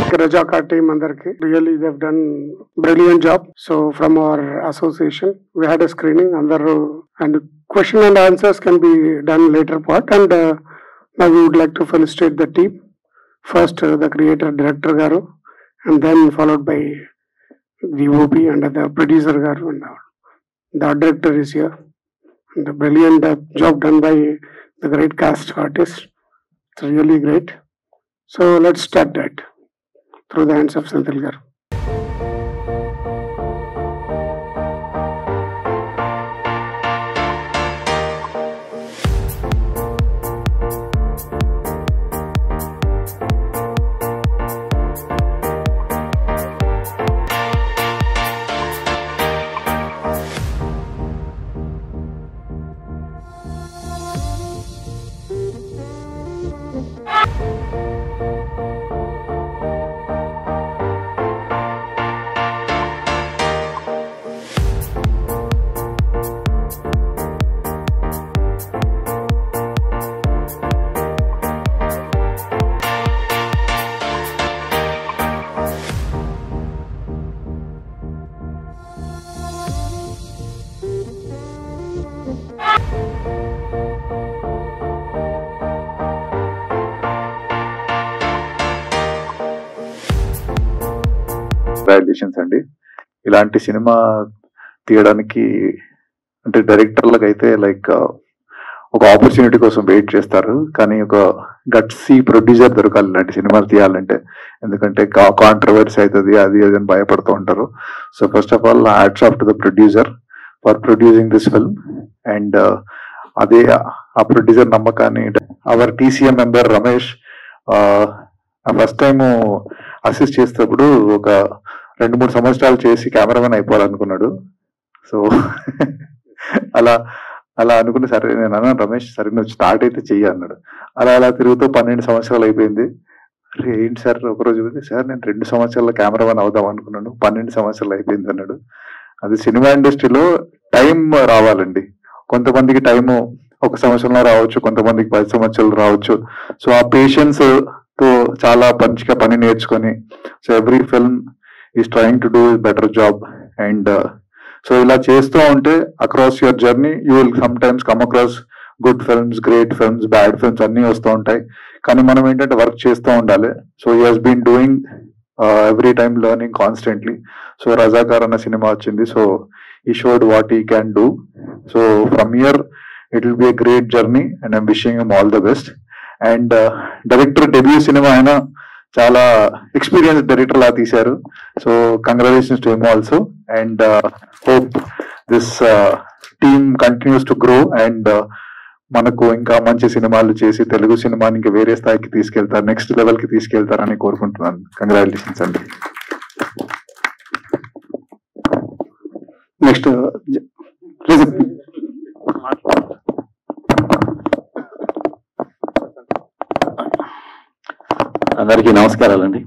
Rajaka team అందరికి really they've done brilliant job so from our association we had a screening అందరూ and question and answers can be done later part and uh, now we would like to felicitate the team first uh, the creator director garu and then followed by the OP and the producer garu and uh, the director is here and the brilliant uh, job done by the great cast artist it's really great so let's start that through the hands of Senthil garu congratulations అండి ఇలాంటి cinema తీయడానికి అంటే డైరెక్టర్లకు అయితే like ఒక opportunity కోసం wait చేస్తారు కానీ ఒక గట్సీ ప్రొడ్యూసర్ దొరకాలి ఇలాంటి సినిమాలు తీయాలంటే ఎందుకంటే కాంట్రవర్సీ అవుతుంది అది అది అని భయపడుతూ ఉంటారు so first of all hats off to the producer for producing this film and అదే ఆ ప్రొడ్యూసర్ నమ్మకాన్ని our TCM member Ramesh first time assist చేసేటప్పుడు ఒక రెండు మూడు సంవత్సరాలు చేసి కెమెరామెన్ అయిపోవాలనుకున్నాడు సో అలా అలా అనుకుని సరే నేను అన్నాను రమేష్ సరే నువ్వు స్టార్ట్ అయితే చెయ్యి అన్నాడు అలా అలా తిరుగుతూ పన్నెండు సంవత్సరాలు అయిపోయింది అరే ఏంటి సార్ ఒక రోజు పోతే, సార్ నేను రెండు సంవత్సరాల కెమెరామెన్ అవుదాం అనుకున్నాను పన్నెండు సంవత్సరాలు అయిపోయింది అన్నాడు అది సినిమా ఇండస్ట్రీలో టైం రావాలండి కొంతమందికి టైము ఒక సంవత్సరంలో రావచ్చు కొంతమందికి పది సంవత్సరాలు రావచ్చు సో ఆ పేషెన్స్ తో చాలా మంచిగా పని నేర్చుకొని so every film is trying to do better job and so ఇలా చేస్తూ ఉంటే across your journey you will some times come across good films great films bad films అన్ని వస్తూ ఉంటాయి కానీ మనం ఏంటంటే వర్క్ చేస్తూ ఉండాలి so he has been doing every time learning constantly so Razakar అన్న సినిమా వచ్చింది so he showed what he can do so from year it will be a great journey and I'm wishing all the best and director debut సినిమా అయినా చాలా experience director లా తీశారు so congratulations to him also and hope this team continues to grow and మనకు ఇంకా మంచి సినిమాలు చేసి తెలుగు సినిమాని ఇంకా వేరే స్థాయికి తీసుకెళ్తారు నెక్స్ట్ లెవెల్ కి తీసుకెళ్తారని కోరుకుంటున్నాను కంగ్రాచులేషన్స్ అండి నెక్స్ట్ అందరికీ నమస్కారాలండి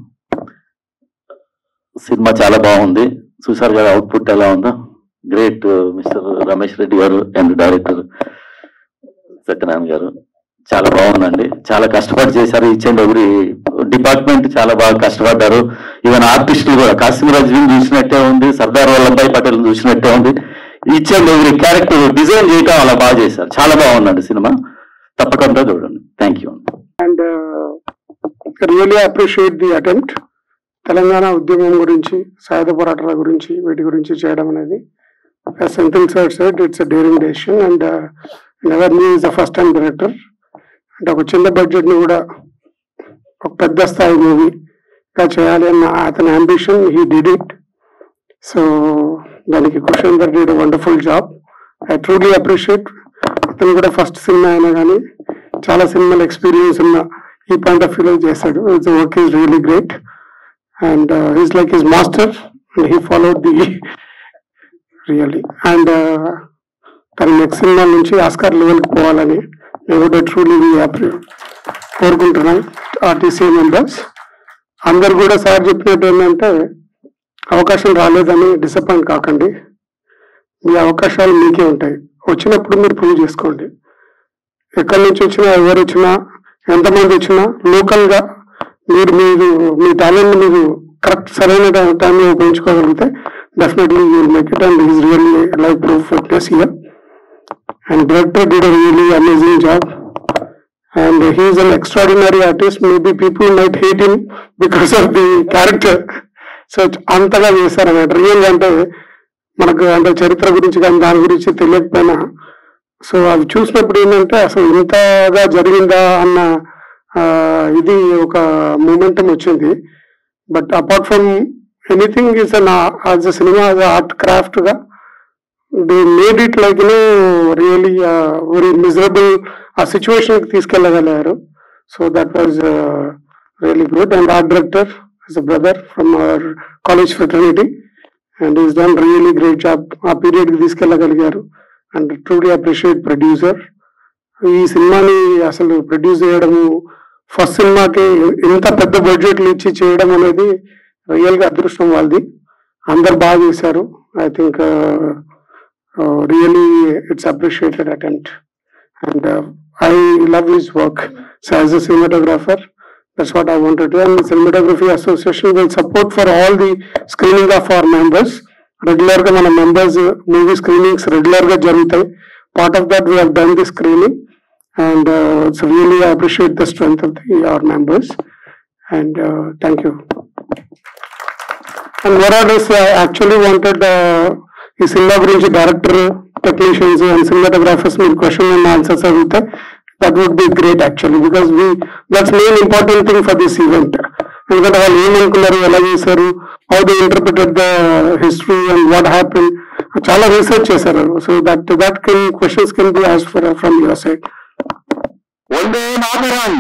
సినిమా చాలా బాగుంది చూసారు కదా అవుట్పుట్ ఎలా ఉందో గ్రేట్ మిస్టర్ రమేష్ రెడ్డి గారు అండ్ డైరెక్టర్ సత్యనారాయణ గారు చాలా బాగుందండి చాలా కష్టపడి చేశారు ఈచ్ అండ్ ఎవ్రీ డిపార్ట్మెంట్ చాలా బాగా కష్టపడ్డారు ఈవెన్ ఆర్టిస్టులు కూడా కాసిం రజనీ చూసినట్టే ఉంది సర్దార్ వల్లభాయ్ పటేల్ చూసినట్టే ఉంది each and every character design చేయటం అలా బాగా చేశారు చాలా బాగుందండి సినిమా తప్పకుండా చూడండి thank you and really appreciate the attempt Telangana ఉద్యమం గురించి సాయుధ పోరాటాల గురించి వీటి గురించి చేయడం అనేది central side side it's daring decision and never new is the first time director అంటే ఒక చిన్న బడ్జెట్ ని కూడా ఒక పెద్ద స్థాయి మూవీగా చేయాలి అన్న అతని ambition he did it so దానికి Kushender did wonderful job I truly appreciate అతను కూడా ఫస్ట్ సినిమా అయినా కానీ చాలా సినిమాల ఎక్స్పీరియన్స్ ఉన్న ఈ పాయింట్ ఆఫ్ వ్యూలో చేశాడు it's work is really great and is like his master and he followed the really and తన నెక్స్ట్ సినిమా నుంచి ఆస్కార్ లెవెల్కి పోవాలని మేము కూడా ట్రూలీ కోరుకుంటున్నాం ఆర్టీసీ మెంబర్స్ అందరు కూడా సార్ చెప్పినట్టు ఏంటంటే అవకాశం రాలేదని డిసప్పాయింట్ కాకండి మీ అవకాశాలు మీకే ఉంటాయి వచ్చినప్పుడు మీరు ప్రూవ్ చేసుకోండి ఎక్కడి నుంచి వచ్చినా ఎవరు వచ్చినా ఎంతమంది వచ్చినా లోకల్ గా మీరు మీరు మీ టాలెంట్ మీరు కరెక్ట్ సరైన టైంలో ఉపయోగించుకోగలిగితే definitely you will make it and is really life proof fitness here and director did a really amazing job and he is an extraordinary artist. Maybe people might hate him because of the character. So అంతగా చేశారన్నమాట real అంటే మనకు అంటే చరిత్ర గురించి కానీ దాని గురించి తెలియకపోయినా సో అవి చూసినప్పుడు ఏంటంటే అసలు ఇంతగా జరిగిందా అన్న ఆ, ఇది ఒక మూమెంటం వచ్చింది but apart from anything is an as a సినిమా యాజ్ ఆర్ట్ క్రాఫ్ట్ గా they made it like you know really very miserable ఆ సిచ్యువేషన్ కి తీసుకెళ్ళగలిగారు so that was really good and art director is a brother from our college fraternity and is done really great job ఆ period కి తీసుకెళ్ళగలిగారు and truly appreciate producer ఈ సినిమాని అసలు produce చేయడము ఫస్ట్ సినిమాకి ఇంత పెద్ద బడ్జెట్లు ఇచ్చి చేయడం అనేది రియల్ గా అదృష్టం వాళ్ళది అందరు బాగా చేశారు I think really it's appreciated attempt and I love his work so as a cinematographer that's what I wanted and cinematography association will support for all the screening of our members regular గా మన members movie screenings regular గా జరుగుతాయి part of that we have done the screening and uh, it's really I appreciate the strength of the our members and uh, thank you. And what are this? I actually wanted uh, ఈ సినిమా గురించి director technicians and cinematographers మీరు question and answers అడిగితే that would be great actually because we that's main important thing for this event ఎందుకంటే వాళ్ళు ఏమనుకున్నారు ఎలా చేశారు how they interpreted the history and what happen చాలా రీసెర్చ్ చేశారు so that that can questions can be ఆస్ for from your side Vande Mataram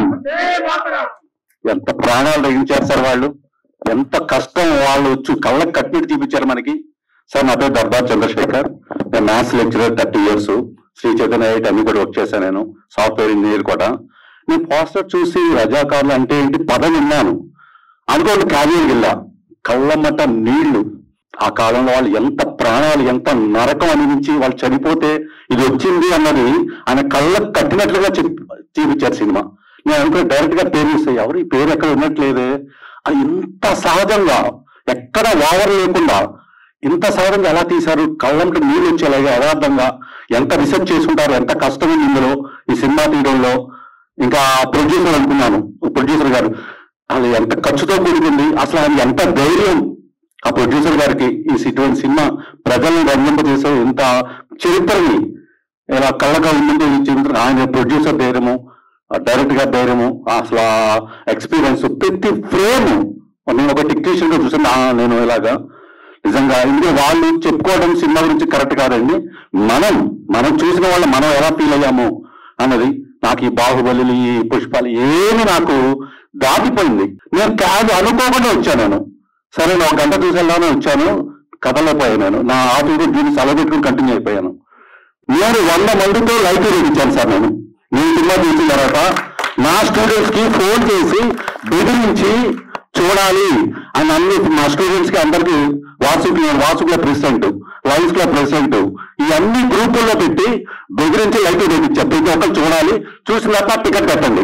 ఎంత ప్రాణాలు తగ్గించారు సార్ వాళ్ళు ఎంత కష్టం వాళ్ళు వచ్చి కళ్ళకి కట్టినట్టు చూపించారు మనకి సార్ నా పేరు దర్బార్ చంద్రశేఖర్ నేను maths lecturer thirty years Sri Chaitanya eight అన్ని కూడా వర్క్ చేశాను నేను సాఫ్ట్వేర్ ఇంజనీర్ కూడా నేను పోస్టర్ చూసి రజాకారులు అంటే ఏంటి పదం విన్నాను అనుకోండి క్యారియర్ వెళ్ళా కళ్ళమ్మట నీళ్లు ఆ కాలంలో వాళ్ళు ఎంత ప్రాణాలు ఎంత నరకం అనిపించి వాళ్ళు చనిపోతే ఇది వచ్చింది అన్నది ఆయన కళ్ళకు కట్టినట్లుగా చెప్- చూపించారు సినిమా నేను అనుకున్న డైరెక్ట్ గా పేరు చూస్తే ఎవరు ఈ పేరు ఎక్కడ ఉన్నట్లేదే అది ఇంత సహజంగా ఎక్కడ ఓవర్ లేకుండా ఇంత సహజంగా ఎలా తీశారు కళ్ళంటే నీళ్ళు వచ్చేలాగా యథార్థంగా ఎంత రీసెర్చ్ చేసుకుంటారు ఎంత కష్టం ఉంది ఇందులో ఈ సినిమా తీయడంలో ఇంకా ప్రొడ్యూసర్ అనుకున్నాను ప్రొడ్యూసర్ గారు అది ఎంత ఖర్చుతో కూడుకుంది అసలు ఆయన ఎంత ధైర్యం ఆ ప్రొడ్యూసర్ గారికి ఈ ఇటువంటి సినిమా ప్రజల్ని రంజింపజేసే ఇంత చరిత్రని ఇలా కళ్ళగా ముందు ఈ చరిత్ర ఆయన ప్రొడ్యూసర్ ధైర్యము డైరెక్ట్ గా ధైర్యము అసలు ఎక్స్పీరియన్స్ ప్రతి ఫ్రేమ్ నేను ఒక టెక్నీషియన్ గా చూసాను ఆ, నేను ఇలాగా నిజంగా ఎందుకంటే వాళ్ళు చెప్పుకోవడం సినిమా గురించి కరెక్ట్ కాదండి మనం మనం చూసిన వాళ్ళు మనం ఎలా ఫీల్ అయ్యాము అన్నది నాకు ఈ బాహుబలి ఈ పుష్పాలు ఏమి నాకు దాటిపోయింది నేను కాదు అనుకోకుండా వచ్చాను నేను సరే నేను ఒక గంట చూసి వెళ్దామని వచ్చాను కథలేకపోయాను నేను నా ఆఫీస్ కూడా దీన్ని సెలవు పెట్టుకుని కంటిన్యూ అయిపోయాను నేను వంద మందితో లైట్ ఇచ్చాను సార్ నేను నేను సినిమా చూసిన తర్వాత నా స్టూడెంట్స్ కి ఫోన్ చేసి బెదిరించి చూడాలి అని అన్ని మా స్టూడెంట్స్ కి అందరికి వాసుకి నేను వాసుకుల ప్రెసిడెంట్ లయన్స్ క్లబ్ ప్రెసిడెంట్ ఈ అన్ని గ్రూపుల్లో పెట్టి బెదిరించి లైట్ వేయించారు ప్రతి ఒక్కరు చూడాలి చూసిన తర్వాత టికెట్ పెట్టండి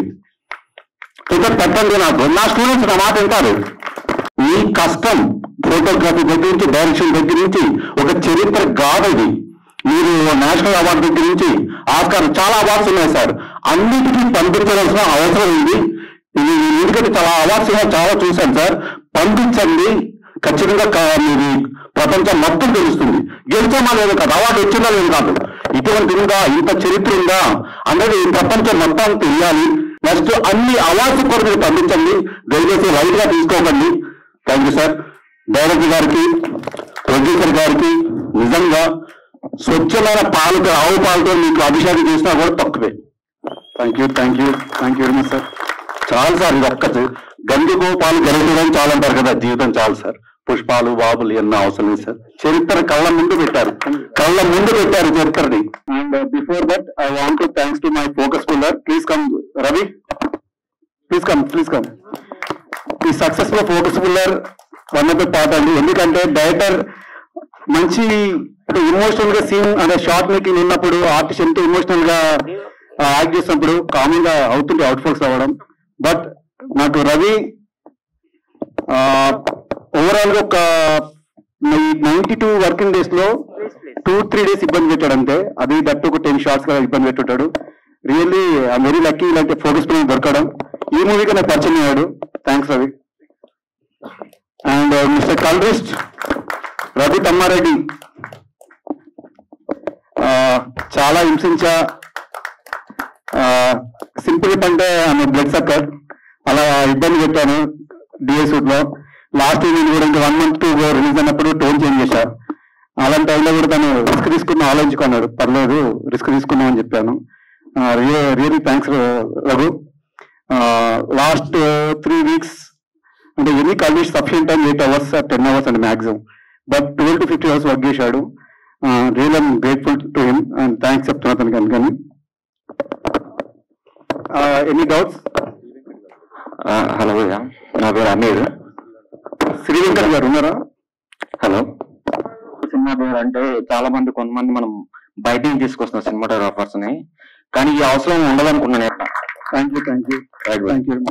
టికెట్ పెట్టండి నాకు నా స్టూడెంట్స్ నా మాట వింటారు మీ కష్టం ఫోటోగ్రఫీ దగ్గర నుంచి డైరెక్షన్ దగ్గర నుంచి ఒక చరిత్ర గాథది మీరు నేషనల్ అవార్డు దగ్గర నుంచి ఆస్కార్ చాలా అవార్డ్స్ ఉన్నాయి సార్ అన్నిటికీ పంపించవలసిన అవసరం ఉంది ఇది ఎందుకంటే చాలా అవార్డ్స్ చాలా చూశాను సార్ పంపించండి ఖచ్చితంగా క- మీది ప్రపంచం మొత్తం తెలుస్తుంది గెలిచామా లేదు కాదు అవార్డు వచ్చిందా లేదు కాదు ఇటువంటి ఉందా ఇంత చరిత్ర ఉందా అనేది ఈ ప్రపంచం మొత్తం తెలియాలి నెక్స్ట్ అన్ని అవార్డ్స్ కూడా మీరు పంపించండి దయచేసి రైట్ గా తీసుకోకండి థ్యాంక్ యూ సార్ డైరెక్టర్ గారికి ప్రొడ్యూసర్ గారికి నిజంగా స్వచ్ఛమైన పాలతో ఆవు పాలతో మీకు అభిషేకం చేసినా కూడా తక్కువే thank you thank you thank you very much sir చాలు సార్ ఇది ఒక్కటి గంగిగో పాలు గెలవడం చాలు అంటారు కదా జీవితం చాలు సార్ పుష్పాలు బాబులు ఎన్నో అవసరం లేదు సార్ చరిత్ర కళ్ళ ముందు పెట్టారు కళ్ళ ముందు పెట్టారు చరిత్రని and before that I want to thanks to my focus puller please come Ravi please come please come ఈ successful focus puller one of the part అండి ఎందుకంటే డైరెక్టర్ మంచి ఇమోషనల్ గా సీన్ అనే షార్ట్ మేకింగ్ ఉన్నప్పుడు ఆర్టిస్ట్ ఎంతో ఇమోషనల్ గా act చేసినప్పుడు కామన్ గా అవుతుంది అవుట్ ఫోర్స్ అవ్వడం బట్ నాకు రవి ఓవరాల్ గా ఒక నైన్టీ టూ వర్కింగ్ డేస్ లో టూ త్రీ డేస్ ఇబ్బంది పెట్టాడు అంతే అది దట్ ఒక టెన్ షార్ట్స్ గా ఇబ్బంది పెట్టుంటాడు రియల్లీ ఐ వెరీ లక్కీ ఇలాంటి ఫోకస్ పైన దొరకడం ఈ మూవీకి నాకు పరిచయం అయ్యాడు thanks Ravi and mister colourist Ravi Tammareddy ఆ, చాలా హింసించా సింపుల్ అంటే ఆమె బ్లడ్ సక్కర్ అలా ఇబ్బంది పెట్టాను డిఎస్ లో లాస్ట్ నేను కూడా ఇంకా వన్ మంత్ రిలీజ్ అయినప్పుడు టోన్ చేంజ్ చేశా అలాంటి టైంలో కూడా తను రిస్క్ తీసుకున్న ఆలోచించుకున్నాడు పర్లేదు రిస్క్ తీసుకున్నాం అని చెప్పాను really thanks Raghu last three weeks అంటే any college sufficient time eight hours ten hours అండి maximum but twelve to fifty hours work చేశాడు real I'm grateful to him and thanks చెప్తున్నా అతనికి అందుకని ఎనీ డౌట్స్ హలో భయ్యా నా పేరు అమీర్ శ్రీవంకర్ గారు ఉన్నారా హలో సినిమా పేరు అంటే చాలా మంది కొంతమంది మనం బయటికి తీసుకొస్తున్నాం సినిమాటోగ్రాఫర్స్ ని కానీ ఈ అవసరం ఉండదనుకున్నాను thank you thank you thank you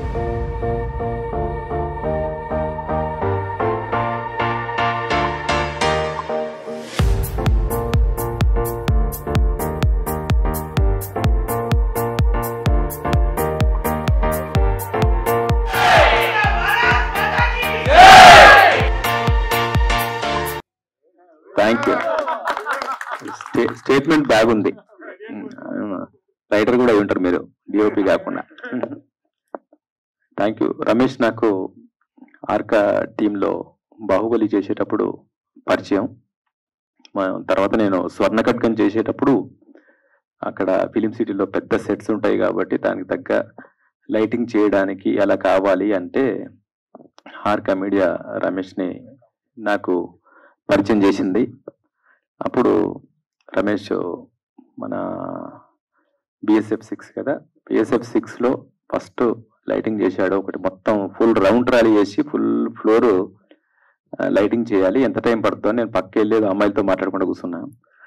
thank you statement బాగుంది రైటర్ కూడా అయి ఉంటారు మీరు డిఓపి కాకుండా థ్యాంక్ యూ రమేష్ నాకు ఆర్కా టీంలో బాహుబలి చేసేటప్పుడు పరిచయం మా- తర్వాత నేను స్వర్ణ ఖడ్గం చేసేటప్పుడు అక్కడ ఫిలిం సిటీలో పెద్ద సెట్స్ ఉంటాయి కాబట్టి దానికి తగ్గ లైటింగ్ చేయడానికి అలా కావాలి అంటే ఆర్కా మీడియా రమేష్ని నాకు పరిచయం చేసింది అప్పుడు రమేష్ మన బిఎస్ఎఫ్ సిక్స్ కదా బిఎస్ఎఫ్ సిక్స్లో ఫస్ట్ లైటింగ్ చేశాడు ఒకటి మొత్తం ఫుల్ రౌండ్ ర్యాలీ చేసి ఫుల్ ఫ్లోర్ లైటింగ్ చేయాలి ఎంత టైం పడుతుందో నేను పక్క వెళ్ళేది అమ్మాయిలతో మాట్లాడకుండా కూర్చున్నా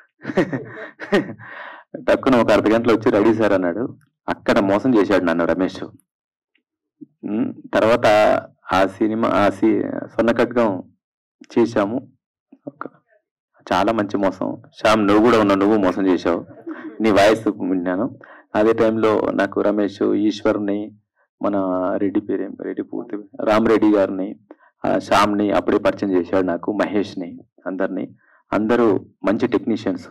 తక్కువ ఒక అర్ధ గంటలో వచ్చి రెడీ సార్ అన్నాడు అక్కడ మోసం చేశాడు నన్ను రమేష్ ఉమ్, తర్వాత ఆ సినిమా ఆ సి సొన్న ఖడ్గం చేశాము ఒక- చాలా మంచి మోసం శ్యామ్ నువ్వు కూడా ఉన్నావు నువ్వు మోసం చేశావు నీ వాయిస్ విన్నాను అదే టైంలో నాకు రమేష్ ఈశ్వర్ని మన రెడ్డి పేరేం రెడ్డి పూర్తి రామ్ రెడ్డి గారిని ఆ, శ్యామ్ని అప్పుడే పరిచయం చేశాడు నాకు మహేష్ని అందరినీ అందరూ మంచి టెక్నీషియన్స్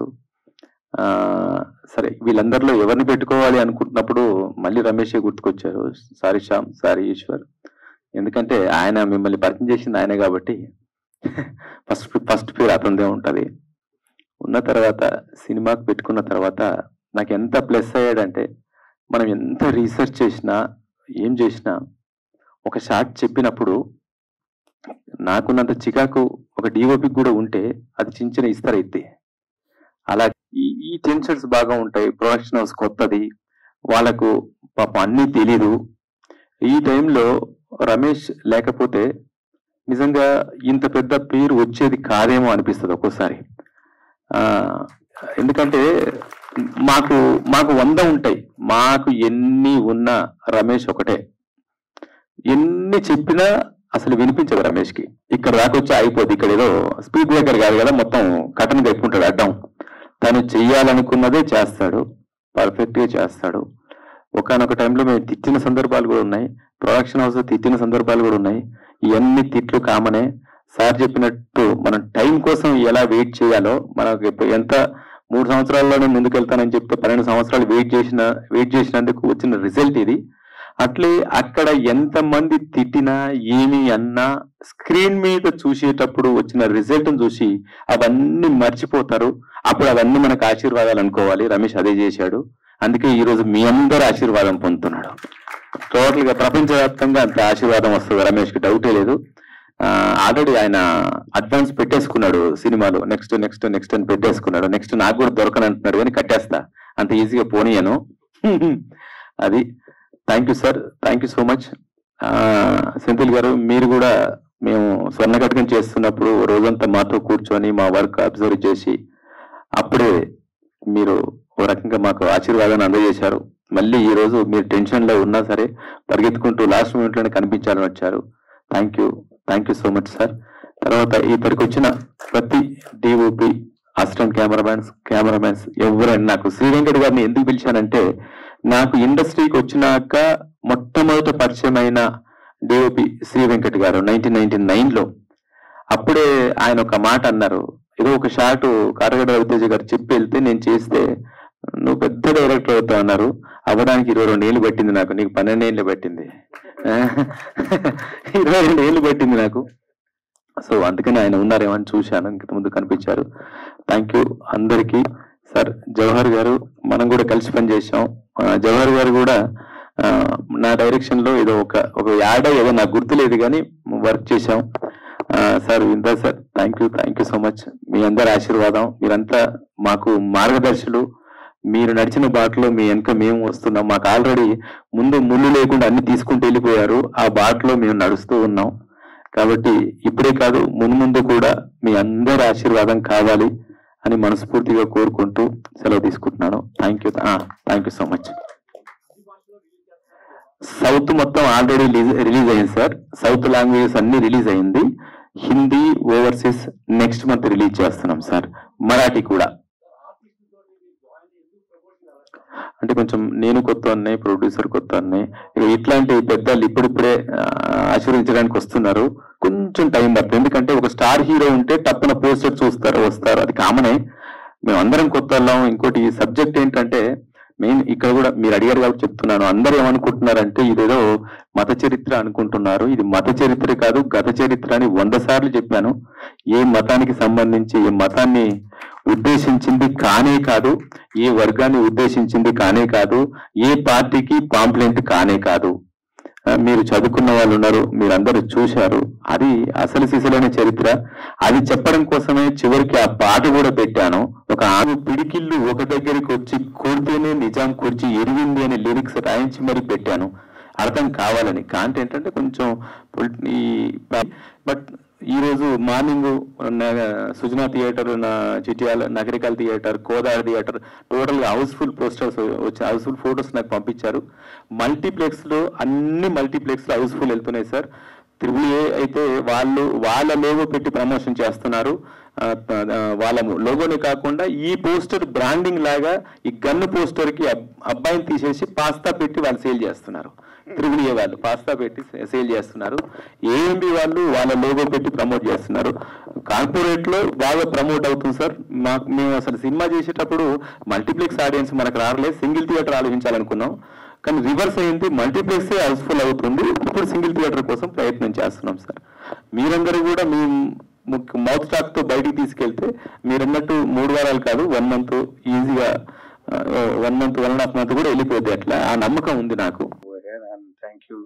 సరే వీళ్ళందరిలో ఎవరిని పెట్టుకోవాలి అనుకుంటున్నప్పుడు మళ్ళీ రమేషే గుర్తుకొచ్చారు సారీ శ్యామ్ సారీ ఈశ్వర్ ఎందుకంటే ఆయన మిమ్మల్ని పరిచయం చేసింది ఆయనే కాబట్టి ఫస్ట్ ఫస్ట్ పేరు అతనిదే ఉంటది ఉన్న తర్వాత సినిమాకి పెట్టుకున్న తర్వాత నాకు ఎంత ప్లస్ అయ్యాడంటే మనం ఎంత రీసెర్చ్ చేసినా ఏం చేసినా ఒక షార్ట్ చెప్పినప్పుడు నాకున్నంత చికాకు ఒక డిఓపికి కూడా ఉంటే అది చించిన ఇస్తారైతే అలా ఈ ఈ టెన్షన్స్ బాగా ఉంటాయి ప్రొడక్షన్ హౌస్ కొత్తది వాళ్ళకు పాపం అన్నీ తెలీదు ఈ టైంలో రమేష్ లేకపోతే నిజంగా ఇంత పెద్ద పేరు వచ్చేది కాదేమో అనిపిస్తుంది ఒక్కోసారి ఆ ఎందుకంటే మాకు మాకు వంద ఉంటాయి మాకు ఎన్ని ఉన్నా రమేష్ ఒకటే ఎన్ని చెప్పినా అసలు వినిపించదు రమేష్కి ఇక్కడ దాకొచ్చి అయిపోద్ది ఇక్కడ ఏదో స్పీడ్ బ్రేకర్ కాదు కదా మొత్తం కటన్ పెట్టుకుంటాడు అడ్డం తను చెయ్యాలనుకున్నదే చేస్తాడు పర్ఫెక్ట్ గా చేస్తాడు ఒకనొక టైంలో మేము తిట్టిన సందర్భాలు కూడా ఉన్నాయి ప్రొడక్షన్ హౌస్ తిట్టిన సందర్భాలు కూడా ఉన్నాయి ఇవన్నీ తిట్లు కామనే సార్ చెప్పినట్టు మనం టైం కోసం ఎలా వెయిట్ చేయాలో మనకు ఇప్పుడు ఎంత మూడు సంవత్సరాల్లోనే ముందుకెళ్తానని చెప్తే పన్నెండు సంవత్సరాలు వెయిట్ చేసిన వెయిట్ చేసినందుకు వచ్చిన రిజల్ట్ ఇది అట్లే అక్కడ ఎంత మంది తిట్టినా ఏమి అన్నా స్క్రీన్ మీద చూసేటప్పుడు వచ్చిన రిజల్ట్ చూసి అవన్నీ మర్చిపోతారు అప్పుడు అవన్నీ మనకు ఆశీర్వాదాలు అనుకోవాలి రమేష్ అదే చేశాడు అందుకే ఈ రోజు మీ అందరి ఆశీర్వాదం పొందుతున్నాడు టోటల్ గా ప్రపంచవ్యాప్తంగా అంత ఆశీర్వాదం వస్తుంది రమేష్ కి డౌటే లేదు ఆల్రెడీ ఆయన అడ్వాన్స్ పెట్టేసుకున్నాడు సినిమాలో నెక్స్ట్ నెక్స్ట్ నెక్స్ట్ అని పెట్టేసుకున్నాడు నెక్స్ట్ నాకు కూడా దొరకనంటున్నాడు కానీ కట్టేస్తా అంత ఈజీగా పోనీయను అది thank you sir thank you so much Senthil garu మీరు కూడా మేము స్వర్ణకటకం చేస్తున్నప్పుడు రోజంతా మాతో కూర్చొని మా వర్క్ అబ్జర్వ్ చేసి అప్పుడే మీరు ఓ రకంగా మాకు ఆశీర్వాదాన్ని అందజేశారు మళ్ళీ ఈ రోజు మీరు టెన్షన్ లో ఉన్నా సరే పరిగెత్తుకుంటూ లాస్ట్ మూమెంట్ లోనే కనిపించాలని వచ్చారు thank you thank you so much sir తర్వాత ఇక్కడికి వచ్చిన ప్రతి డిఓపి అసిస్టెంట్ కెమెరామ్యాన్స్ కెమెరామ్యాన్స్ ఎవరైనా నాకు శ్రీ వెంకట్ గారిని ఎందుకు పిలిచానంటే నాకు ఇండస్ట్రీకి వచ్చినాక మొట్టమొదట పరిచయం అయిన డిఓపి శ్రీ వెంకట్ గారు నైన్టీన్ నైన్టీ నైన్ లో అప్పుడే ఆయన ఒక మాట అన్నారు ఏదో ఒక షాట్ కారగడ రవితేజ గారు చెప్పి వెళ్తే నేను చేస్తే నువ్వు పెద్ద డైరెక్టర్ అవుతావు అన్నారు అవ్వడానికి ఇరవై రెండు ఏళ్ళు పట్టింది నాకు నీకు పన్నెండు ఏళ్ళు పట్టింది ఇరవై రెండు ఏళ్ళు పట్టింది నాకు సో అందుకని ఆయన ఉన్నారేమో అని చూశాను ఇంత ముందు కనిపించారు థ్యాంక్ యూ అందరికీ సార్ జవహర్ గారు మనం కూడా కలిసి పనిచేసాం ఆ, జవహర్ గారు కూడా ఆ, నా డైరెక్షన్ లో ఏదో ఒక ఒక యాడ్ ఏదో నాకు గుర్తులేదు కానీ వర్క్ చేశాం ఆ, సార్ ఇందా sir thank you thank you so much మీ అందరి ఆశీర్వాదం మీరంతా మాకు మార్గదర్శులు మీరు నడిచిన బాటలో మీ వెనక మేము వస్తున్నాం మాకు ఆల్రెడీ ముందు ముళ్ళు లేకుండా అన్ని తీసుకుంటూ వెళ్ళిపోయారు ఆ బాటలో మేము నడుస్తూ ఉన్నాం కాబట్టి ఇప్పుడే కాదు మును ముందు కూడా మీ అందరి ఆశీర్వాదం కావాలి అని మనస్ఫూర్తిగా కోరుకుంటూ సెలవు తీసుకుంటున్నాను thank you thank you so much south మొత్తం ఆల్రెడీ రిలీజ్ అయింది సార్ సౌత్ లాంగ్వేజెస్ అన్ని రిలీజ్ అయింది Hindi overseas next month release చేస్తున్నాం సార్ మరాఠీ కూడా అంటే కొంచెం నేను కొత్త అన్నయ్య ప్రొడ్యూసర్ కొత్త అన్నయ్య ఇక ఇట్లాంటి పెద్దలు ఇప్పుడిప్పుడే ఆ, ఆశీర్వదించడానికి వస్తున్నారు కొంచెం టైం పడుతుంది ఎందుకంటే ఒక స్టార్ హీరో ఉంటే తప్పన పోస్టర్ చూస్తారు వస్తారు అది కామనే మేము అందరం కొత్త వాళ్ళం ఇంకోటి సబ్జెక్ట్ ఏంటంటే మెయిన్ ఇక్కడ కూడా మీరు అడిగారు కాబట్టి చెప్తున్నాను అందరూ ఏమనుకుంటున్నారంటే ఇదేదో మత చరిత్ర అనుకుంటున్నారు ఇది మత చరిత్ర కాదు గత చరిత్ర అని వంద సార్లు చెప్పాను ఏ మతానికి సంబంధించి ఏ మతాన్ని ఉద్దేశించింది కానే కాదు ఏ వర్గాన్ని ఉద్దేశించింది కానే కాదు ఏ పార్టీకి పాంప్లెంట్ కానే కాదు ఆ, మీరు చదువుకున్న వాళ్ళు ఉన్నారు మీరందరూ చూశారు అది అసలు సిసలైన చరిత్ర అది చెప్పడం కోసమే చివరికి ఆ పాట కూడా పెట్టాను ఒక ఆమె పిడికిళ్ళు ఒక దగ్గరికి వచ్చి కూడితేనే నిజాం కూర్చి ఎరిగింది అనే లిరిక్స్ రాయించి మరి పెట్టాను అర్థం కావాలని కాంటే ఏంటంటే కొంచెం పొలి- ఈ బట్ ఈ రోజు మార్నింగ్ సుజనా థియేటర్ నా Chityala Nagarikal theatre Kodada theatre total గా హౌస్ఫుల్ పోస్టర్స్ వచ్చి హౌస్ఫుల్ ఫోటోస్ నాకు పంపించారు మల్టీప్లెక్స్ లో అన్ని మల్టీప్లెక్స్ లో హౌస్ఫుల్ వెళ్తున్నాయి సార్ త్రిబుల్ ఏ అయితే వాళ్ళు వాళ్ళ లోగో పెట్టి ప్రమోషన్ చేస్తున్నారు ఆ, ఆ, వాళ్ళ లోగోనే కాకుండా ఈ పోస్టర్ బ్రాండింగ్ లాగా ఈ గన్ను పోస్టర్ కి అబ్- అబ్బాయిని తీసేసి పాస్తా పెట్టి వాళ్ళు సేల్ చేస్తున్నారు త్రిబుల్ ఏ వాళ్ళు పాస్తా పెట్టి సేల్ చేస్తున్నారు ఏఎంబి వాళ్ళు వాళ్ళ లోగో పెట్టి ప్రమోట్ చేస్తున్నారు కార్పొరేట్ లో బాగా ప్రమోట్ అవుతుంది సార్ మాకు మేము అసలు సినిమా చేసేటప్పుడు మల్టీప్లెక్స్ ఆడియన్స్ మనకు రారలేదు సింగిల్ థియేటర్ ఆలోచించాలనుకున్నాం కానీ రివర్స్ అయింది మల్టీప్లెక్స్ హౌస్ఫుల్ అవుతుంది ఇప్పుడు సింగిల్ థియేటర్ కోసం ప్రయత్నం చేస్తున్నాం సార్ మీరందరూ కూడా మీ మౌత్ టాక్ తో బయటికి తీసుకెళ్తే మీరు అన్నట్టు మూడు వారాలు కాదు వన్ మంత్ ఈజీగా one month one and half month కూడా వెళ్ళిపోతే అట్లా ఆ నమ్మకం ఉంది నాకు ahead and thank you.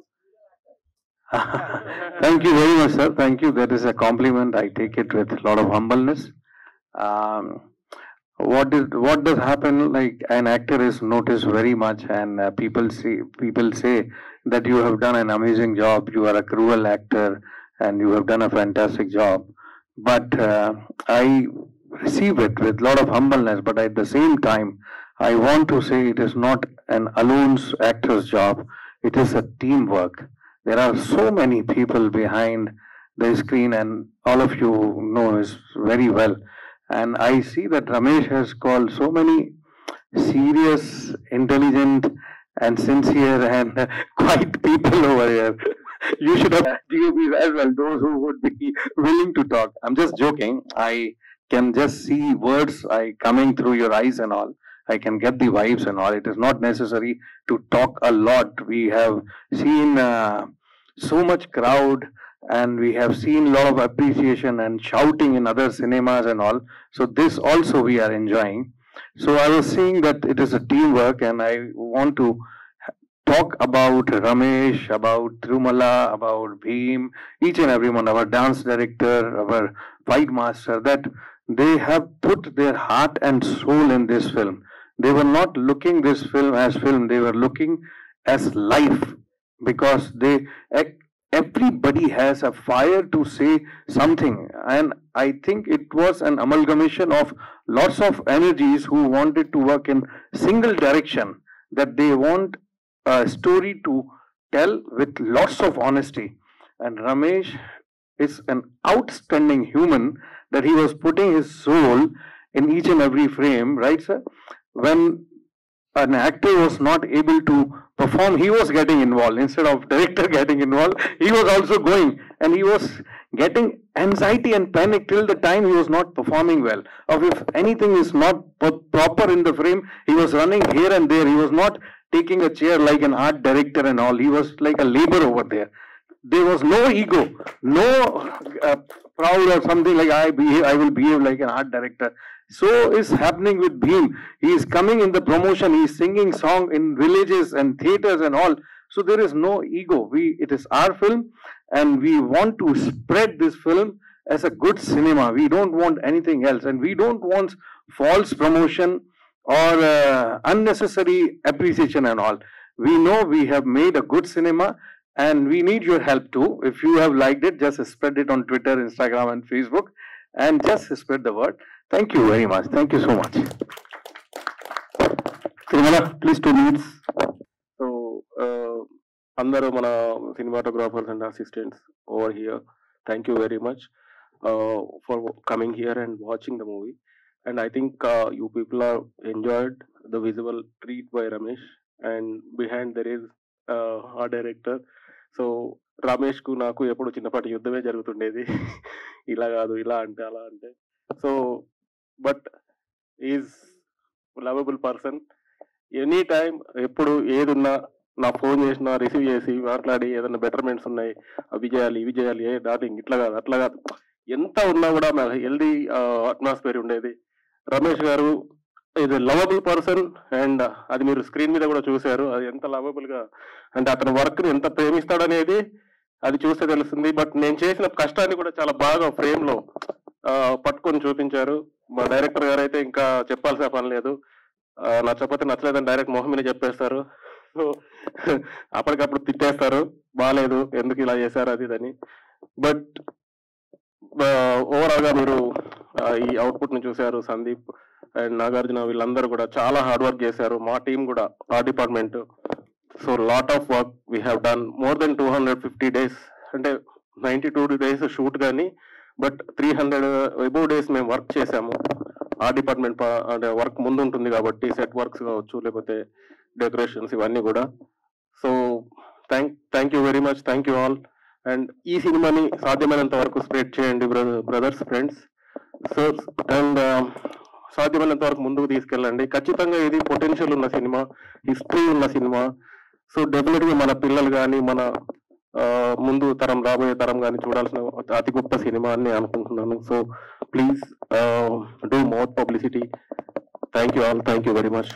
thank you very much, sir. Thank you. That is a compliment. I take it with a lot of humbleness. Um, what did what does happen? Like an actor is noticed very much, and uh, people see people say that you have done an amazing job. You are a cruel actor, and you have done a fantastic job. But uh, I receive it with a lot of humbleness. But at the same time, I want to say it is not an alone actor's job. It is a teamwork. There are so many people behind the screen, and all of you know this very well. And I see that Ramesh has called so many serious, intelligent, and sincere and quiet people over here. You should have DOPs as well, those who would be willing to talk. I'm just joking. I can just see words I coming through your eyes and all. I can get the vibes and all. It is not necessary to talk a lot. We have seen uh, so much crowd and we have seen a lot of appreciation and shouting in other cinemas and all. So this also we are enjoying. So I was saying that it is a teamwork and I want to talk about Ramesh, about Trumala, about Bhim, each and everyone, our dance director, our fight master, that they have put their heart and soul in this film. They were not looking this film as film, they were looking as life because they e- everybody has a fire to say something and i think it was an amalgamation of lots of energies who wanted to work in single direction that they want a story to tell with lots of honesty And Ramesh is an outstanding human that he was putting his soul in each and every frame, right, sir? When an actor was not able to perform, he was getting involved. Instead of director getting involved, he was also going and he was getting anxiety and panic till the time he was not performing well. Or if anything is not pro- proper in the frame, he was running here and there. He was not taking a chair like an art director and all. He was like a labor over there. There was no ego, no uh, proud or something like I behave, I will behave like an art director. So is happening with Bhim. He is coming in the promotion. He is singing song in villages and theaters and all. So there is no ego. We it is our film, and we want to spread this film as a good cinema. We don't want anything else, and we don't want false promotion or uh, unnecessary appreciation and all. We know we have made a good cinema, and we need your help too. If you have liked it, just spread it on Twitter, Instagram, and Facebook, and just spread the word. Thank you very much. Thank you so much. Tirumala please two minutes so అందరూ మన cinematographers and assistants over here thank you very much for coming here and watching the movie and I think you people are enjoyed the visual treat by Ramesh and behind there is a director so Ramesh కు నాకు ఎప్పుడు చిన్నపాటి యుద్ధమే జరుగుతుండేది ఇలా కాదు ఇలా అంటే అలా అంటే so but is lovable person any time ఎప్పుడు ఏదున్నా నా ఫోన్ చేసినా రిసీవ్ చేసి మాట్లాడి ఏదైనా బెటర్మెంట్స్ ఉన్నాయి అవి చేయాలి ఇవి చేయాలి ఏ డార్లింగ్ ఇట్లా కాదు అట్లా కాదు ఎంత ఉన్నా కూడా నాకు హెల్దీ అట్మాస్ఫియర్ ఉండేది రమేష్ గారు ఇది లవబుల్ పర్సన్ అండ్ అది మీరు స్క్రీన్ మీద కూడా చూశారు అది ఎంత లవబుల్ గా అంటే అతని వర్క్ ని ఎంత ప్రేమిస్తాడనేది అది చూస్తే తెలుస్తుంది బట్ నేను చేసిన కష్టాన్ని కూడా చాలా బాగా ఫ్రేమ్ లో ఆ, పట్టుకొని చూపించారు మా డైరెక్టర్ గారు అయితే ఇంకా చెప్పాల్సిన పని లేదు ఆ, నచ్చకపోతే నచ్చలేదని డైరెక్ట్ మొహం మీద చెప్పేస్తారు సో అప్పటికప్పుడు తిట్టేస్తారు బాగాలేదు ఎందుకు ఇలా చేశారు అది ఇదని బట్ ఓవరాల్ గా మీరు ఆ, ఈ అవుట్పుట్ ని చూశారు సందీప్ అండ్ నాగార్జున వీళ్ళందరూ కూడా చాలా హార్డ్ వర్క్ చేశారు మా టీం కూడా ఆ department so lot of work we have done more than two hundred fifty days అంటే నైన్టీ టూ డేస్ షూట్ కానీ but three hundred above days మేము వర్క్ చేసాము ఆ డిపార్ట్మెంట్ అంటే వర్క్ ముందు ఉంటుంది కాబట్టి సెట్ వర్క్స్ కావచ్చు లేకపోతే డెకరేషన్స్ ఇవన్నీ కూడా so thank thank you very much thank you all and ఈ సినిమాని సాధ్యమైనంత వరకు స్ప్రెడ్ చేయండి బ్రదర్స్ ఫ్రెండ్స్ సో అండ్ సాధ్యమైనంత వరకు ముందుకు తీసుకెళ్ళండి ఖచ్చితంగా ఇది పొటెన్షియల్ ఉన్న సినిమా హిస్టరీ ఉన్న సినిమా సో డెఫినెట్ గా మన పిల్లలు కానీ మన ఆ, ముందు తరం రాబోయే తరం కానీ చూడాల్సిన అతి గొప్ప సినిమా అని నేను అనుకుంటున్నాను so please do more publicity thank you all thank you very much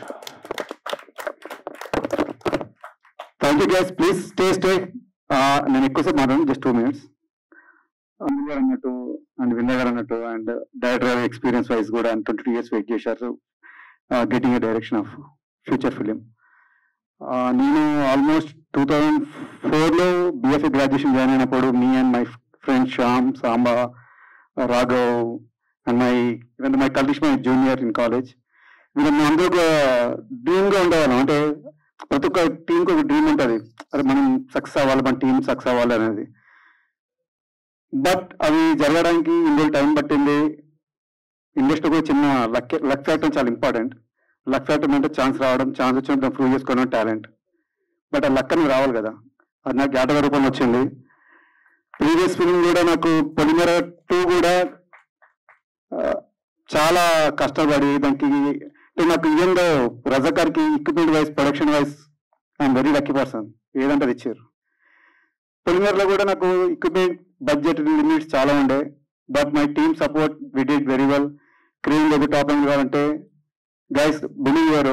thank you guys please stay stay నేను ఎక్కువసేపు మాట్లాడాను జస్ట్ టూ మినిట్స్ అనిల్ గారు అన్నట్టు అండ్ వినయ్ గారు అన్నట్టు అండ్ డైరెక్టర్ గారు ఎక్స్పీరియన్స్ వైజ్ కూడా and twenty two years wait చేశారు getting a direction of future film నేను ఆల్మోస్ట్ టూ థౌజండ్ ఫోర్లో బిఎఫ్ఏ గ్రాడ్యుయేషన్ జాయిన్ అయినప్పుడు మీ and my friend Shyam Samba Raghav and my even my Kalish my junior in college వీళ్ళు మేము అందరూ ఒక డ్రీమ్ గా ఉండేవాళ్ళం అంటే ప్రతి ఒక్క టీం ఒక డ్రీమ్ ఉంటుంది అదే మనం సక్సెస్ అవ్వాలి మన టీం సక్సెస్ అవ్వాలి అనేది బట్ అవి జరగడానికి ఇందులో టైం పట్టింది ఇండస్ట్రీ కూడా చిన్న లక్ లక్ ఫ్యాక్టర్ చాలా ఇంపార్టెంట్ లక్ ఫ్యాక్టర్ అంటే ఛాన్స్ రావడం ఛాన్స్ వచ్చినప్పుడు ప్రూవ్ చేసుకోవడం టాలెంట్ బట్ ఆ లక్ అనేది రావాలి కదా అది నాకు జాతక రూపంలో వచ్చింది ప్రీవియస్ ఫిల్మ్ కూడా నాకు పొలిమేర టూ కూడా ఆ, చాలా కష్టపడి దానికి అంటే నాకు ఈవెన్ దో రజాకార్కి equipment wise production wise I'm very lucky person ఏదంటే అది ఇచ్చారు పొలిమేరలో కూడా నాకు ఎక్విప్మెంట్ బడ్జెట్ లిమిట్స్ చాలా ఉండే but my team support we did very well cream దగ్గర టాప్ ఎండ్ కావాలంటే గైస్ బిలీవ్ గారు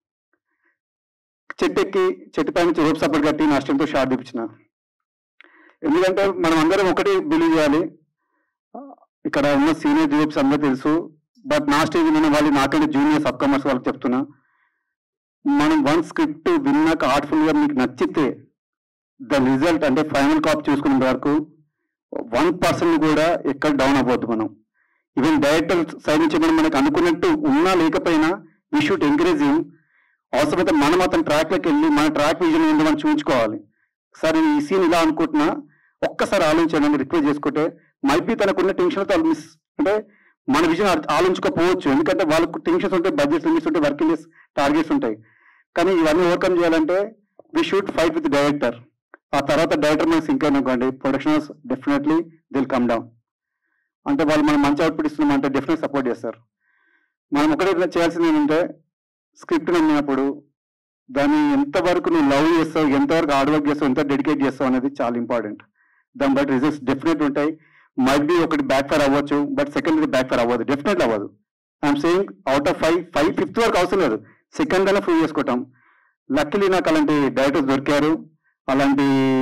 చెట్టు ఎక్కి చెట్టు పై నుంచి రోప్ సపోర్ట్ కట్టి నా స్ట్రెంత్ షార్ట్ తెప్పించిన ఎందుకంటే మనం అందరం ఒకటి బిలీవ్ చేయాలి ఇక్కడ ఉన్న సీనియర్ గ్రూప్స్ అందరూ తెలుసు బట్ నా స్టేజ్ ఉన్న వాళ్ళు నాకంటే జూనియర్ సబ్ కమర్స్ వాళ్ళకి చెప్తున్నా మనం వన్ స్క్రిప్ట్ విన్నాక ఆర్ట్ఫుల్ గా మీకు నచ్చితే ద రిజల్ట్ అంటే ఫైనల్ కాపీ చూసుకునే వరకు వన్ పర్సెంట్ కూడా ఎక్కడ డౌన్ అవ్వద్దు మనం ఈవెన్ డైరెక్టర్ సైడ్ నుంచి మనం మనకు అనుకున్నట్టు ఉన్నా లేకపోయినా వీ షుడ్ ఎంకరేజ్ హిమ్ అవసరమైతే మనం అతని ట్రాక్ లోకి వెళ్ళి మన ట్రాక్ విజన్ ఏంటో మనం చూపించుకోవాలి సరే ఈ సీన్ ఇలా అనుకుంటున్నా ఒక్కసారి ఆలోచించండి రిక్వెస్ట్ చేసుకుంటే మైబీ తనకున్న టెన్షన్ తో మిస్ అంటే మన విజన్ ఆలోచించుకోకపోవచ్చు ఎందుకంటే వాళ్ళకు టెన్షన్స్ ఉంటాయి బడ్జెట్స్ లిమిట్స్ ఉంటాయి వర్కింగ్ డేస్ టార్గెట్స్ ఉంటాయి కానీ ఇవన్నీ ఓవర్కమ్ చేయాలంటే we should fight with director ఆ తర్వాత డైరెక్టర్ మనకి సింక్ అనుకోండి ప్రొడక్షనర్స్ డెఫినెట్లీ దిల్ కమ్ డౌన్ అంటే వాళ్ళు మనం మంచి అవుట్పుట్ ఇస్తున్నాం అంటే డెఫినెట్ సపోర్ట్ చేస్తారు మనం ఒకటే చేయాల్సింది ఏంటంటే స్క్రిప్ట్ నమ్మినప్పుడు దాన్ని ఎంతవరకు నువ్వు లవ్ చేస్తావు ఎంతవరకు హార్డ్ వర్క్ చేస్తావు ఎంత డెడికేట్ చేస్తావు అనేది చాలా ఇంపార్టెంట్ దాని బట్టి రిజల్ట్స్ డెఫినెట్ ఉంటాయి మైట్ బి ఒకటి బ్యాక్ ఫైర్ అవ్వచ్చు బట్ సెకండ్ బ్యాక్ ఫైర్ అవ్వదు డెఫినెట్ అవ్వదు I'm saying out of five five fifth వరకు అవసరం లేదు సెకండ్ అయినా ప్రూవ్ చేసుకుంటాం లక్కీలీ నాకు అలాంటి డైరెక్టర్స్ దొరికారు అలాంటి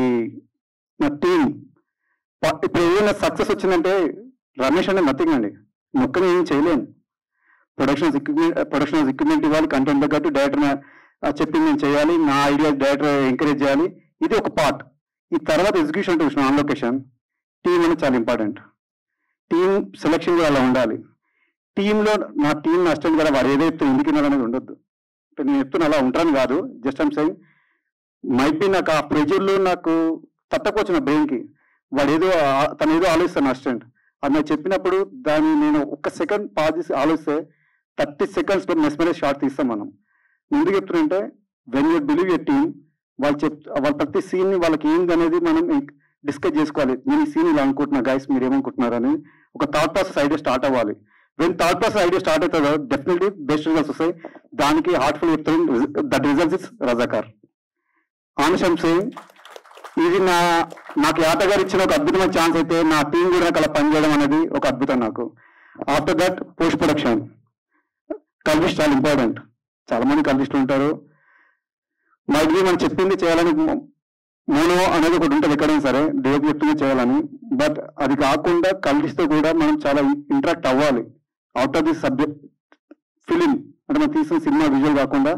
నా టీం ఇప్పుడు ఏదైనా సక్సెస్ వచ్చిందంటే రమేష్ అంటే నథింగ్ అండి మొక్కని ఏం చేయలేను ప్రొడక్షన్ ఎక్విప్మెంట్ ప్రొడక్షన్ ఎక్విప్మెంట్ ఇవ్వాలి కంటెంట్ తగ్గట్టు డైరెక్టర్ చెప్పింది నేను చేయాలి నా ఐడియా డైరెక్టర్ ఎంకరేజ్ చేయాలి ఇది ఒక పార్ట్ ఈ తర్వాత ఎగ్జిక్యూషన్ చూసిన ఆన్ లొకేషన్ టీం అనేది చాలా ఇంపార్టెంట్ టీం సెలెక్షన్ కూడా అలా ఉండాలి టీంలో నా టీం అసిస్టెంట్ కూడా వాడు ఏదైతే ఎందుకు అనేది ఉండొద్దు అంటే నేను చెప్తున్నా అలా ఉంటాను కాదు just I'm saying might be నాకు ఆ ప్రెజర్లో నాకు తట్టకపోవచ్చు నా బ్రెయిన్కి వాడు ఏదో ఆ- తను ఏదో ఆలోచిస్తాను అసిస్టెంట్ అది నాకు చెప్పినప్పుడు దాన్ని నేను ఒక్క సెకండ్ పాజ్ చేసి ఆలోచిస్తే థర్టీ సెకండ్స్ లో మెస్మరైజ్ షార్ట్ తీస్తాం మనం ఎందుకు చెప్తున్నంటే when you believe your team వాళ్ళు చెప్ వాళ్ళ ప్రతి సీన్ ని వాళ్ళకి ఏంది అనేది మనం డిస్కస్ చేసుకోవాలి నేను ఈ సీన్ ఇలా అనుకుంటున్నా గైస్ మీరు ఏమనుకుంటున్నారని ఒక థాట్ ప్రాసెస్ ఐడియా స్టార్ట్ అవ్వాలి when thought process idea start అవుతుందో డెఫినెట్లీ బెస్ట్ రిజల్ట్స్ వస్తాయి దానికి హార్ట్ఫుల్ చెప్తాను దట్ రిజల్ట్స్ ఇస్ రజాకార్ ఆనశం సేయింగ్ ఇది నా నాకు యాత గారు ఇచ్చిన ఒక అద్భుతమైన ఛాన్స్ అయితే నా టీం కూడా నాకు అలా పనిచేయడం అనేది ఒక అద్భుతం నాకు ఆఫ్టర్ దట్ పోస్ట్ ప్రొడక్షన్ కల్విస్ట్ చాలా ఇంపార్టెంట్ చాలా మంది కల్విస్టులు ఉంటారు మైట్ బి మనం చెప్పింది చేయాలని మోనో అనేది ఒకటి ఉంటుంది ఎక్కడైనా సరే దేవ్ చెప్తుంది చేయాలని బట్ అది కాకుండా కల్విస్తో కూడా మనం చాలా ఇంటరాక్ట్ అవ్వాలి out of the subject film అంటే మనం తీసిన సినిమా విజువల్ కాకుండా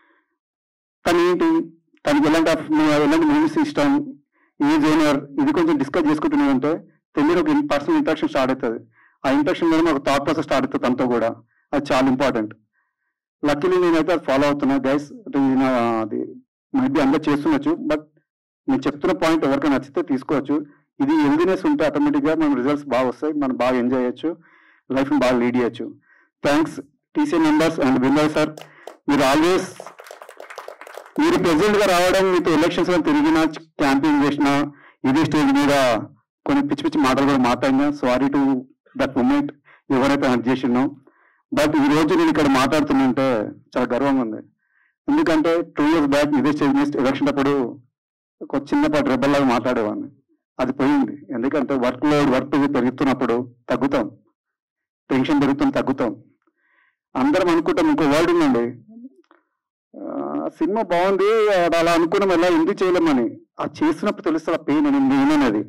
తను ఏంటి తనకి ఎలాంటి అఫ్- ఎలాంటి మూవీస్ ఇష్టం ఏ జోనర్ ఇది కొంచెం డిస్కస్ చేసుకుంటున్నామంటే తెలియని ఒక పర్సనల్ ఇంట్రాక్షన్ స్టార్ట్ అవుతుంది ఆ ఇంట్రాక్షన్ మీద ఒక థాట్ ప్రాసెస్ స్టార్ట్ అవుతుంది తనతో కూడా అది చాలా ఇంపార్టెంట్ లక్కీలీ నేనైతే అది ఫాలో అవుతున్నా గైస్ ఇది నా అది మైబీ అందరూ చేస్తుండొచ్చు బట్ నేను చెప్తున్న పాయింట్ ఎవరికైనా నచ్చితే తీసుకోవచ్చు ఇది హెల్దీనెస్ ఉంటే ఆటోమేటిక్ గా మన రిజల్ట్స్ బాగా వస్తాయి మనం బాగా ఎంజాయ్ చేయొచ్చు లైఫ్ బాగా లీడ్ చేయొచ్చు thanks TC members and winner sir మీరు ఆల్వేస్ మీరు ప్రెసిడెంట్ గా రావడం మీతో ఎలక్షన్స్ లో తిరిగినా క్యాంపెయిన్ చేసినా ఇదే స్టేజ్ మీద కొన్ని పిచ్చి పిచ్చి మాటలు కూడా మాట్లాడినా సారీ టు దట్ మూమెంట్ ఎవరైతే హర్ట్ చేసినో బట్ ఈ రోజు నేను ఇక్కడ మాట్లాడుతుందంటే చాలా గర్వంగా ఉంది ఎందుకంటే టూ ఇయర్స్ బ్యాక్ ఇదే స్టేజ్ మీద ఎలక్షన్ అప్పుడు ఒక చిన్నపాటి రెబల్ లాగా మాట్లాడేవాడిని అది పోయింది ఎందుకంటే వర్క్ లోడ్ వర్క్ పెరుగుతున్నప్పుడు తగ్గుతాం టెన్షన్ పెరుగుతుంది తగ్గుతాం అందరం అనుకుంటాం ఇంకో వర్డ్ ఉందండి ఆ, సినిమా బాగుంది అది అలా అనుకున్నాం ఎలా ఎందుకు చేయలేమని ఆ చేస్తున్నప్పుడు తెలుస్తుంది ఆ పెయిన్ అని నేననేది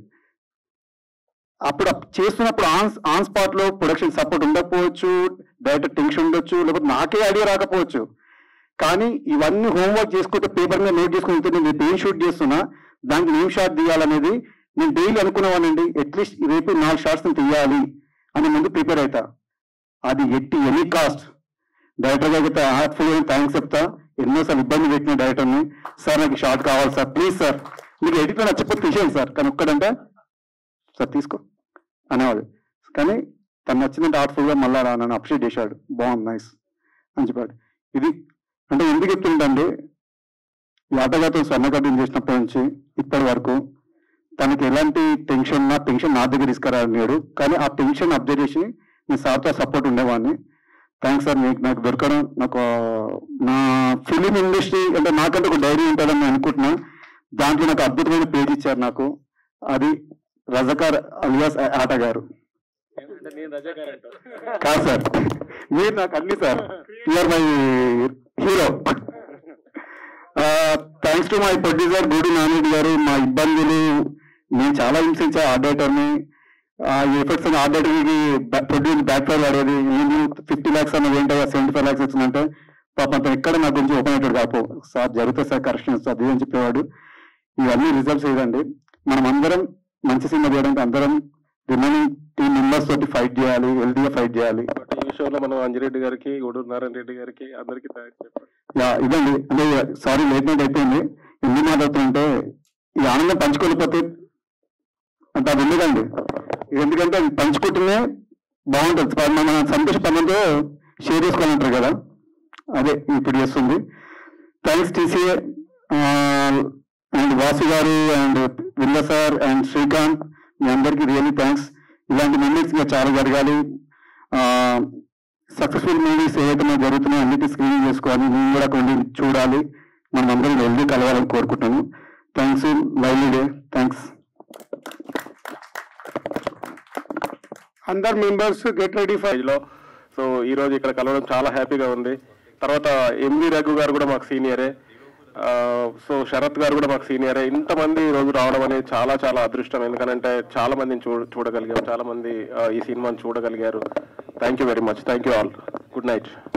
అప్పుడు ఆ చేస్తున్నప్పుడు ఆన్ ఆన్ స్పాట్ లో ప్రొడక్షన్ సపోర్ట్ ఉండకపోవచ్చు డైరెక్టర్ టెన్షన్ ఉండొచ్చు లేకపోతే నాకే ఐడియా రాకపోవచ్చు కానీ ఇవన్నీ హోంవర్క్ చేసుకుంటే పేపర్ మీద నోట్ చేసుకుంటే నేను రేపు ఏం షూట్ చేస్తున్నా దానికి ఏం షాట్ తీయాలనేది నేను డైలీ అనుకునేవానండి అట్లీస్ట్ రేపు నాలుగు షార్ట్స్ తీయాలి అని ముందు ప్రిపేర్ అవుతా అది ఎట్టి ఎనీ కాస్ట్ డైరెక్టర్ గారికి హార్ట్ఫుల్ థ్యాంక్స్ చెప్తా ఎన్నోసార్లు ఇబ్బంది పెట్టిన డైరెక్టర్ని సార్ నాకు షార్ట్ కావాలి సార్ ప్లీజ్ సార్ మీకు ఎడిట్లో నచ్చకపోతే తీసేయండి సార్ కానీ ఒక్కడంటే సార్ తీసుకో అనేవాడు కానీ తను నచ్చిందంటే హార్ట్ఫుల్ గా మళ్ళా రా నన్ను అప్రిషియేట్ చేశాడు బాగుంది నైస్ అని చెప్పాడు ఇది అంటే ఎందుకు చెప్తుంటండి ఈ ఆటగాతో స్వర్ణగడ్డం చేసినప్పటి నుంచి ఇప్పటి వరకు తనకి ఎలాంటి టెన్షన్ నా టెన్షన్ నా దగ్గర తీసుకురాడు కానీ ఆ టెన్షన్ అబ్జర్వ్ చేసి నేను సార్తో సపోర్ట్ ఉండేవాడిని థ్యాంక్స్ సార్ మీకు నాకు దొరకడం నాకు ఆ, నా ఫిలిం ఇండస్ట్రీ అంటే నాకంటే ఒక డైరీ ఉంటుందని నేను అనుకుంటున్నా దాంట్లో నాకు అద్భుతమైన పేజ్ ఇచ్చారు నాకు అది రజకార్ అలియాస్ ఆట గారు నేను రజా గారు అంటా కాదు సార్ మీరు నాకు అన్ని sir you're my hero thanks to my producer Gudi Nani Reddy గారు మా ఇబ్బందులు నేను చాలా హింసించా ఆర్డేటర్ని ఆ ఎఫెక్ట్స్ అని ఆర్డేటర్కి ప్రొడ్యూస్ బ్యాక్ ఫైర్ పడేది నేను ఫిఫ్టీ ల్యాక్స్ అన్న ఏంటో సెవెంటీ ఫైవ్ ల్యాక్స్ వచ్చిందంటే పాపం అతను ఎక్కడ నా గురించి ఓపెన్ అయ్యాడు కాపు సార్ జరుగుతుంది సార్ కరెక్షన్ అది అని చెప్పేవాడు ఇవన్నీ రిజల్ట్స్ ఏదండి మనం అందరం మంచి సినిమా చేయడానికి అందరం రిమైనింగ్ టీమ్ మెంబర్స్ తోటి ఫైట్ చేయాలి హెల్తీగా ఫైట్ చేయాలి బట్ ఈ షోలో మనం అంజిరెడ్డి గారికి గూడూరు నారాయణ రెడ్డి గారికి అందరికి థ్యాంక్స్ చెప్పాలి యా ఇదండి అంటే సారీ లేట్ నైట్ అయిపోయింది ఎందుకు మాట్లాడుతుంటే ఈ ఆనందం పంచుకోలేకపోతే అంత అది ఉండదండి ఇది ఎందుకంటే అది పంచుకుంటేనే బాగుంటుంది ప- మన సంతోష పనులతో షేర్ చేసుకోవాలంటారు కదా అదే ఇప్పుడు చేస్తుంది థ్యాంక్స్ టీసీఏ అండ్ వాసు గారు అండ్ విల్ల సార్ అండ్ శ్రీకాంత్ మీ అందరికీ రియల్లీ థ్యాంక్స్ ఇలాంటి మూమెంట్స్ ఇంకా చాలా జరగాలి సక్సెస్ఫుల్ మూవీస్ ఏవైతే మనకు జరుగుతున్నాయో అన్నిటి స్క్రీనింగ్ చేసుకోవాలి మేము కూడా కొన్ని చూడాలి మనం అందరం వెళ్ళి కలవాలని కోరుకుంటున్నాను థ్యాంక్స్ లవ్లీ డే థ్యాంక్స్ అందరు మెంబర్స్ గెట్ రెడీ ఫర్ లో సో ఈ రోజు ఇక్కడ కలవడం చాలా హ్యాపీగా ఉంది తర్వాత ఎంవి రఘు గారు కూడా మాకు సీనియరే ఆ, సో శరత్ గారు కూడా మాకు సీనియరే ఇంతమంది ఈ రోజు రావడం అనేది చాలా చాలా అదృష్టం ఎందుకంటే చాలా మందిని చూ చూడగలిగాం చాలా మంది ఆ, ఈ సినిమాని చూడగలిగారు thank you very much thank you all good night